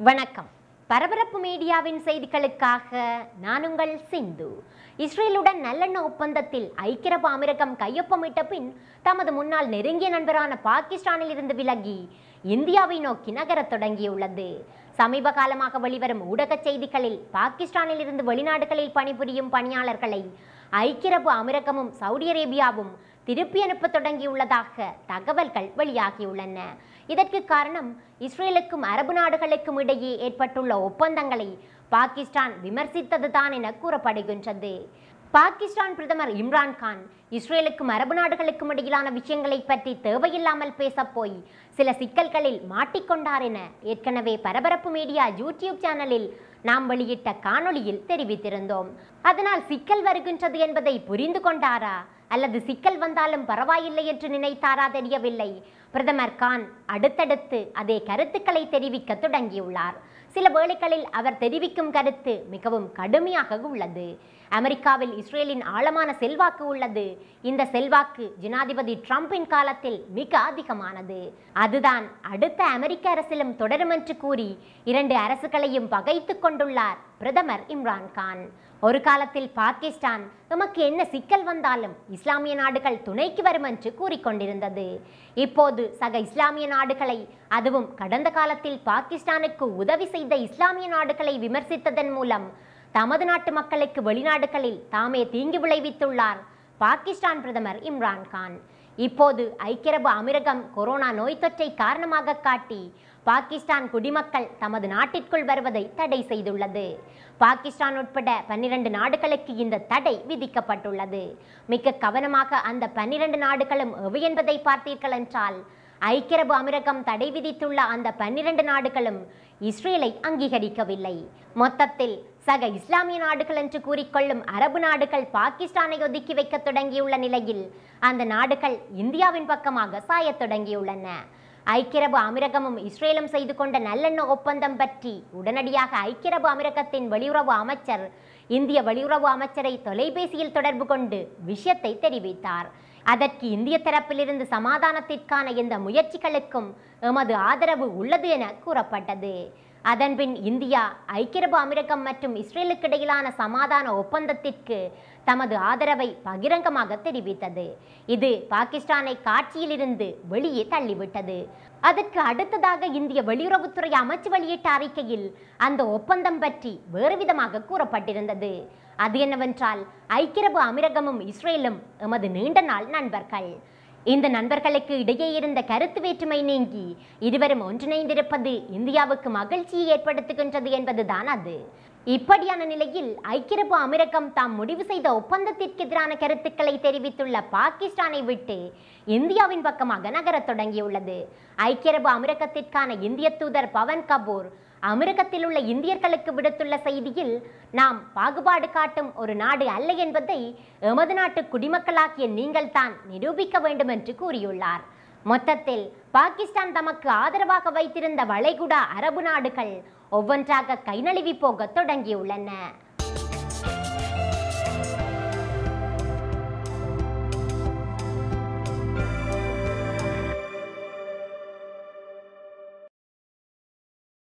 வணக்கம் பரபரப்பு மீடியாவின் செய்திகளுக்காக நான் உங்கள் சிந்து இஸ்ரேலுடன் நல்லெண்ண ஒப்பந்தத்தில் ஐக்கிய அரபு அமீரகம் கையொப்பமிட்ட பின் தமது முன்னாள் நெருங்கிய நண்பரான பாகிஸ்தானில் இருந்து விலகி இந்தியாவை நோக்கி நகரத் தொடங்கியுள்ளது சமீப காலமாக வெளிவரும் ஊடகச் செய்திகளில் பாகிஸ்தானில் இருந்து வெளிநாடுகளில் பணிபுரியும் பணியாளர்களை ஐக்கிய அரபு அமீரகமும் சவுதி அரேபியாவும் திருப்பி அனுப்ப தொடங்கியுள்ளதாக தகவல்கள் வெளியாகியுள்ளன இதற்கு காரணம் இஸ்ரேலுக்கும் அரபு நாடுகளுக்கும் இடையே ஏற்பட்டுள்ள ஒப்பந்தங்களை பாகிஸ்தான் விமர்சித்ததுதான் என கூறப்படுகின்றது பாகிஸ்தான் பிரதமர் இம்ரான் கான் இஸ்ரேலுக்கும் அரபு நாடுகளுக்கும் இடையிலான விஷயங்களை பற்றி தேவையில்லாமல் பேசப் போய் சில சிக்கல்களில் மாட்டிக்கொண்டார் என ஏற்கனவே பரபரப்பு மீடியா யூடியூப் சேனலில் நாம் வெளியிட்ட காணொளியில் தெரிவித்திருந்தோம் அதனால் சிக்கல் வருகின்றது என்பதை புரிந்து கொண்டாரா அல்லது சிக்கல் வந்தாலும் பரவாயில்லை என்று நினைத்தாரா தெரியவில்லை பிரதமர் கான் அடுத்தடுத்து அதே கருத்துக்களை தெரிவிக்க தொடங்கியுள்ளார் சில வேளைகளில் அவர் தெரிவிக்கும் கருத்து மிகவும் கடுமையாக உள்ளது அமெரிக்காவில் இஸ்ரேலின் ஆழமான செல்வாக்கு உள்ளது இந்த செல்வாக்கு ஜனாதிபதி ட்ரம்பின் காலத்தில் மிக அதிகமானது அதுதான் அடுத்த அமெரிக்க அரசிலும் தொடரும் என்று கூறி இரண்டு அரசுகளையும் பகைத்துக் கொண்டுள்ளார் பிரதமர் இம்ரான் கான் ஒரு காலத்தில் பாகிஸ்தான் எமக்கு என்ன சிக்கல் வந்தாலும் இஸ்லாமிய நாடுகள் துணைக்கு வரும் என்று கூறிக்கொண்டிருந்தது இப்போது சக இஸ்லாமிய நாடுகளை அதுவும் கடந்த காலத்தில் பாகிஸ்தானுக்கு உதவி செய்த இஸ்லாமிய நாடுகளை விமர்சித்ததன் மூலம் தமது நாட்டு மக்களுக்கு வெளிநாடுகளில் தாமே தீங்கு விளைவித்துள்ளார் பாகிஸ்தான் பிரதமர் இம்ரான் கான் இப்போது ஐக்கிய அரபு அமீரகம் கொரோனா நோய் தொற்றை காரணமாக காட்டி பாகிஸ்தான் குடிமக்கள் தமது நாட்டிற்குள் வருவதை தடை செய்துள்ளது பாகிஸ்தான் உட்பட பன்னிரண்டு நாடுகளுக்கு இந்த தடை விதிக்கப்பட்டுள்ளது மிக கவனமாக அந்த பன்னிரண்டு நாடுகளும் எவை என்பதை பார்த்தீர்கள் என்றால் ஐக்கிய அரபு அமீரகம் தடை விதித்துள்ள அந்த பன்னிரண்டு நாடுகளும் இஸ்ரேலை அங்கீகரிக்கவில்லை மொத்தத்தில் சக இஸ்லாமிய நாடுகள் என்று கூறிக்கொள்ளும் அரபு நாடுகள் பாகிஸ்தானை ஒதுக்கி வைக்க தொடங்கியுள்ள நிலையில் அந்த நாடுகள் இந்தியாவின் பக்கமாக சாயத் தொடங்கியுள்ளன ஐக்கிய அரபு அமீரகமும் இஸ்ரேலும் செய்து கொண்ட நல்லெண்ண ஒப்பந்தம் பற்றி உடனடியாக ஐக்கிய அரபு அமீரகத்தின் வெளியுறவு அமைச்சர் இந்திய வெளியுறவு அமைச்சரை தொலைபேசியில் தொடர்பு கொண்டு விஷயத்தை தெரிவித்தார் அதற்கு இந்திய தரப்பிலிருந்து சமாதானத்திற்கான எந்த முயற்சிகளுக்கும் எமது ஆதரவு உள்ளது என கூறப்பட்டது அதன்பின் இந்தியா ஐக்கிய அரபு அமீரகம் மற்றும் இஸ்ரேலுக்கு இடையிலான சமாதான ஒப்பந்தத்திற்கு தமது ஆதரவை பகிரங்கமாக தெரிவித்தது இது பாகிஸ்தானை காட்சியிலிருந்து வெளியே தள்ளிவிட்டது அதற்கு அடுத்ததாக இந்திய வெளியுறவுத்துறை அமைச்சு வெளியிட்ட அறிக்கையில் அந்த ஒப்பந்தம் பற்றி வேறு விதமாக கூறப்பட்டிருந்தது அது என்னவென்றால் ஐக்கிய அரபு அமீரகமும் இஸ்ரேலும் எமது நீண்ட நாள் நண்பர்கள் இந்த நண்பர்களுக்கு இடையே இருந்த கருத்து வேற்றுமை நீங்கி இருவரும் ஒன்றிணைந்திருப்பது இந்தியாவுக்கு மகிழ்ச்சியை ஏற்படுத்துகின்றது என்பதுதான் அது இப்படியான நிலையில் ஐக்கிய அரபு அமீரகம் தாம் முடிவு செய்த ஒப்பந்தத்திற்கு எதிரான கருத்துக்களை தெரிவித்துள்ள பாகிஸ்தானை விட்டு இந்தியாவின் பக்கமாக நகரத் தொடங்கியுள்ளது ஐக்கிய அரபு அமீரகத்திற்கான இந்திய தூதர் பவன் கபூர் அமீரகத்தில் உள்ள இந்தியர்களுக்கு விடுத்துள்ள செய்தியில் நாம் பாகுபாடு காட்டும் ஒரு நாடு அல்ல என்பதை எமது நாட்டு குடிமக்களாகிய நீங்கள் தான் நிரூபிக்க வேண்டும் என்று கூறியுள்ளார் மொத்தத்தில் பாகிஸ்தான் தமக்கு ஆதரவாக வைத்திருந்த வளைகுடா அரபு நாடுகள் ஒவ்வொன்றாக கை நழுவி போக தொடங்கியுள்ளன